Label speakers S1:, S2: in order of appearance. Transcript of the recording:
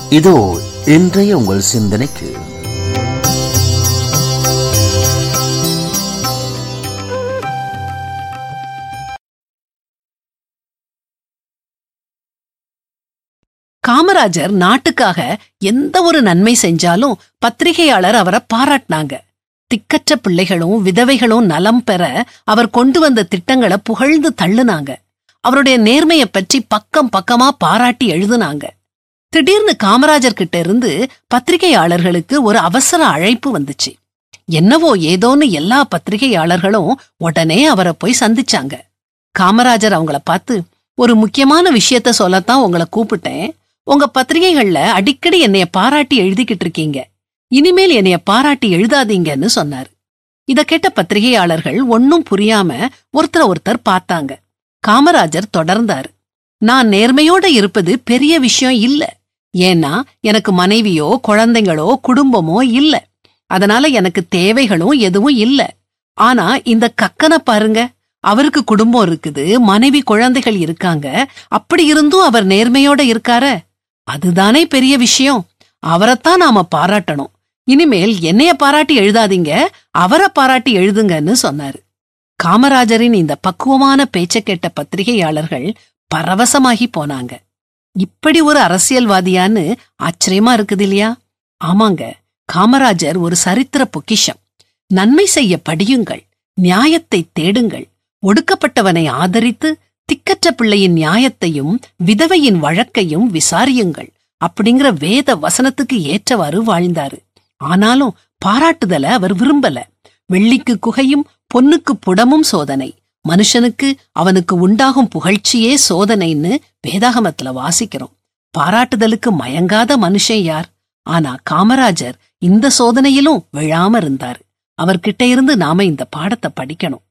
S1: இதோ இன்றைய உங்கள் சிந்தனைக்கு
S2: காமராஜர் நாட்டுக்காக எந்த ஒரு நன்மை செஞ்சாலும் பத்திரிகையாளர் அவரை பாராட்டினாங்க திக்கற்ற பிள்ளைகளும் விதவைகளும் நலம் பெற அவர் கொண்டு வந்த திட்டங்களை புகழ்ந்து தள்ளுனாங்க அவருடைய நேர்மைய பற்றி பக்கம் பக்கமா பாராட்டி எழுதுனாங்க திடீர்னு காமராஜர் கிட்ட இருந்து பத்திரிகையாளர்களுக்கு ஒரு அவசர அழைப்பு வந்துச்சு என்னவோ ஏதோன்னு எல்லா பத்திரிகையாளர்களும் உடனே அவரை போய் சந்திச்சாங்க காமராஜர் அவங்கள பார்த்து ஒரு முக்கியமான விஷயத்த சொல்லத்தான் உங்களை கூப்பிட்டேன் உங்க பத்திரிகைகள்ல அடிக்கடி என்னைய பாராட்டி எழுதிக்கிட்டு இருக்கீங்க இனிமேல் என்னைய பாராட்டி எழுதாதீங்கன்னு சொன்னாரு இத கேட்ட பத்திரிகையாளர்கள் ஒன்னும் புரியாம ஒருத்தர ஒருத்தர் பார்த்தாங்க காமராஜர் தொடர்ந்தாரு நான் நேர்மையோட இருப்பது பெரிய விஷயம் இல்ல ஏன்னா எனக்கு மனைவியோ குழந்தைங்களோ குடும்பமோ இல்ல அதனால எனக்கு தேவைகளும் எதுவும் இல்ல ஆனா இந்த கக்கனை பாருங்க அவருக்கு குடும்பம் இருக்குது மனைவி குழந்தைகள் இருக்காங்க அப்படி இருந்தும் அவர் நேர்மையோட இருக்கார அதுதானே பெரிய விஷயம் அவரைத்தான் நாம பாராட்டணும் இனிமேல் என்னைய பாராட்டி எழுதாதீங்க அவரை பாராட்டி எழுதுங்கன்னு சொன்னாரு காமராஜரின் இந்த பக்குவமான பேச்ச கேட்ட பத்திரிகையாளர்கள் பரவசமாகி போனாங்க இப்படி ஒரு அரசியல்வாதியான்னு ஆச்சரியமா இருக்குது இல்லையா ஆமாங்க காமராஜர் ஒரு சரித்திர பொக்கிஷம் நன்மை செய்ய படியுங்கள் நியாயத்தை தேடுங்கள் ஒடுக்கப்பட்டவனை ஆதரித்து திக்கற்ற பிள்ளையின் நியாயத்தையும் விதவையின் வழக்கையும் விசாரியுங்கள் அப்படிங்கிற வேத வசனத்துக்கு ஏற்றவாறு வாழ்ந்தாரு ஆனாலும் பாராட்டுதல அவர் விரும்பல வெள்ளிக்கு குகையும் பொன்னுக்கு புடமும் சோதனை மனுஷனுக்கு அவனுக்கு உண்டாகும் புகழ்ச்சியே சோதனைன்னு வேதாகமத்துல வாசிக்கிறோம் பாராட்டுதலுக்கு மயங்காத மனுஷன் யார் ஆனா காமராஜர் இந்த சோதனையிலும் விழாம இருந்தாரு அவர்கிட்ட இருந்து நாம இந்த பாடத்தை படிக்கணும்